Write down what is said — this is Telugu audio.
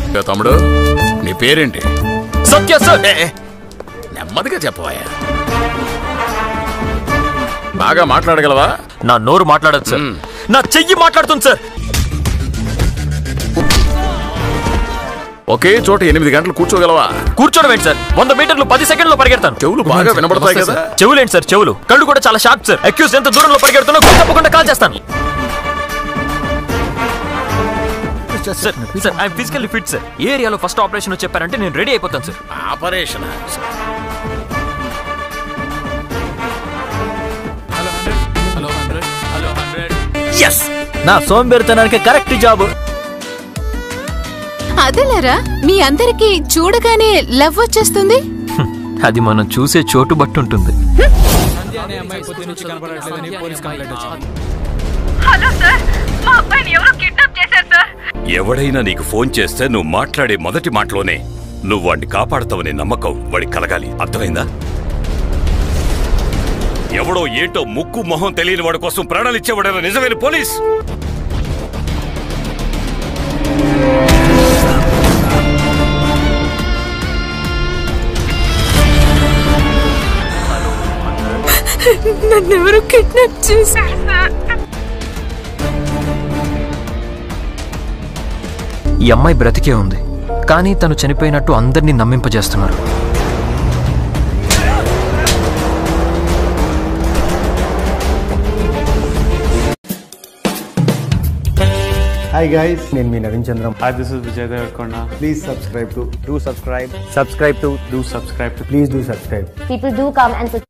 ఏ తమ్ముడు నీ పేరేంటి సత్య సార్ ఏ, ఏ, నెమ్మదిగా చెప్పవయ్యా బాగా మాట్లాడగలవా నా నోరు మాట్లాడదు సార్ మ్మ్. నా చెయ్యి మాట్లాడుతుంది సార్ ఒకే చోట ఎనిమిది గంటలు కూర్చోగలవా కూర్చోడం ఏంటి సార్ వంద మీటర్లు పది సెకండ్లో పరిగెడతాను చెవులు బాగా వినబడతాయి కదా చెవులేంటి సార్ చెవులు కళ్ళు కూడా చాలా షార్ప్ సార్ అక్యూజ్ ఎంత దూరంలో పరిగెడుతున్నా గుర్తు తప్పకుండా కాల్ చేస్తాను sir sir I'm physically fit sir ఏ ఏరియాలో ఫస్ట్ ఆపరేషన్ చెప్పారంటే నేను రెడీ అయిపోతాను సార్ ఆపరేషన్ ఎస్ నా సోంబేరితనానికి కరెక్ట్ జాబ్ అదేలేరా మీ అందరికి చూడగానే లవ్ వచ్చేస్తుంది అది మనం చూసే చోటు బట్టి ఉంటుంది హలో సార్ మా అబ్బాయిని ఎవరో కిడ్నాప్ చేశారు సార్ ఎవడైనా నీకు ఫోన్ చేస్తే నువ్వు మాట్లాడే మొదటి మాటలోనే నువ్వు వాడిని కాపాడతావనే నమ్మకం వాడికి కలగాలి అర్థమైందా ఎవడో ఏంటో ముక్కు మొహం తెలియని వాడి కోసం ప్రాణాలు ఇచ్చేవాడైనా నిజమైన పోలీస్ నన్ను ఎవరో కిడ్నాప్ చేశారు సార్ ఈ అమ్మాయి బ్రతికే ఉంది కానీ తను చనిపోయినట్టు అందరినీ నమ్మింపజేస్తున్నారు హాయ్ గైస్ నేను మీ Naveen Chandram Hi, this is Vijay Devarkonda. Please subscribe to do subscribe Subscribe to, do subscribe to please do subscribe people do come and